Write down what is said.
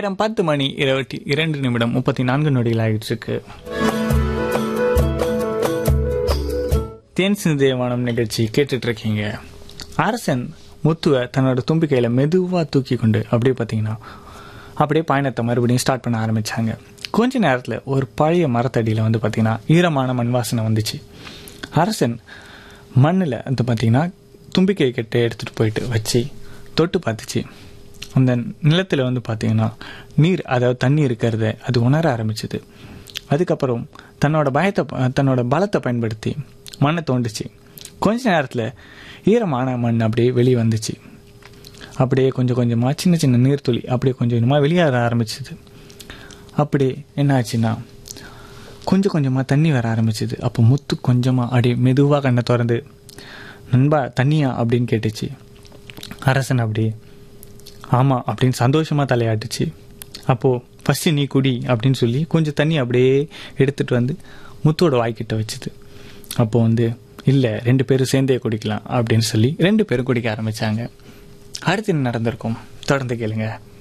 நேரம் பத்து மணி இருபத்தி இரண்டு நிமிடம் முப்பத்தி நான்கு நொடிகள் ஆகிட்டு இருக்கு தேன் சிந்தேவானம் நிகழ்ச்சி கேட்டுட்டு இருக்கீங்க அரசன் முத்துவை தன்னோட தும்பிக்கையில மெதுவாக தூக்கி கொண்டு அப்படியே பார்த்தீங்கன்னா அப்படியே பயணத்தை மறுபடியும் ஸ்டார்ட் பண்ண ஆரம்பிச்சாங்க கொஞ்ச நேரத்தில் ஒரு பழைய மரத்தடியில் வந்து பார்த்தீங்கன்னா ஈரமான மண் வாசனை வந்துச்சு அரசன் மண்ணில் வந்து பார்த்தீங்கன்னா தும்பிக்கை கட்டை எடுத்துகிட்டு போயிட்டு வச்சு தொட்டு பார்த்துச்சு அந்த நிலத்தில் வந்து பார்த்தீங்கன்னா நீர் அதாவது தண்ணி இருக்கிறத அது உணர ஆரம்பிச்சது அதுக்கப்புறம் தன்னோட பயத்தை தன்னோட பலத்தை பயன்படுத்தி மண்ணை தோண்டுச்சு கொஞ்ச நேரத்தில் ஈரமான மண் அப்படியே வெளியே வந்துச்சு அப்படியே கொஞ்சம் கொஞ்சமாக சின்ன சின்ன நீர்த்துளி அப்படியே கொஞ்சம் கொஞ்சமாக வெளியேற ஆரம்பிச்சது அப்படியே என்ன ஆச்சுன்னா கொஞ்சம் கொஞ்சமாக தண்ணி வர ஆரம்பிச்சது அப்போ முத்து கொஞ்சமாக அப்படியே மெதுவாக கண்ணை திறந்து நண்பா தண்ணியா அப்படின்னு கேட்டுச்சு அரசன் அப்படியே ஆமாம் அப்படின்னு சந்தோஷமாக தலையாட்டுச்சு அப்போது ஃபஸ்ட்டு நீ குடி அப்படின்னு சொல்லி கொஞ்சம் தண்ணி அப்படியே எடுத்துகிட்டு வந்து முத்தோட வாய்க்கிட்ட வச்சுது அப்போது வந்து இல்லை ரெண்டு பேரும் சேர்ந்தே குடிக்கலாம் அப்படின்னு சொல்லி ரெண்டு பேரும் குடிக்க ஆரம்பித்தாங்க அடுத்து என்ன நடந்திருக்கும் தொடர்ந்து கேளுங்க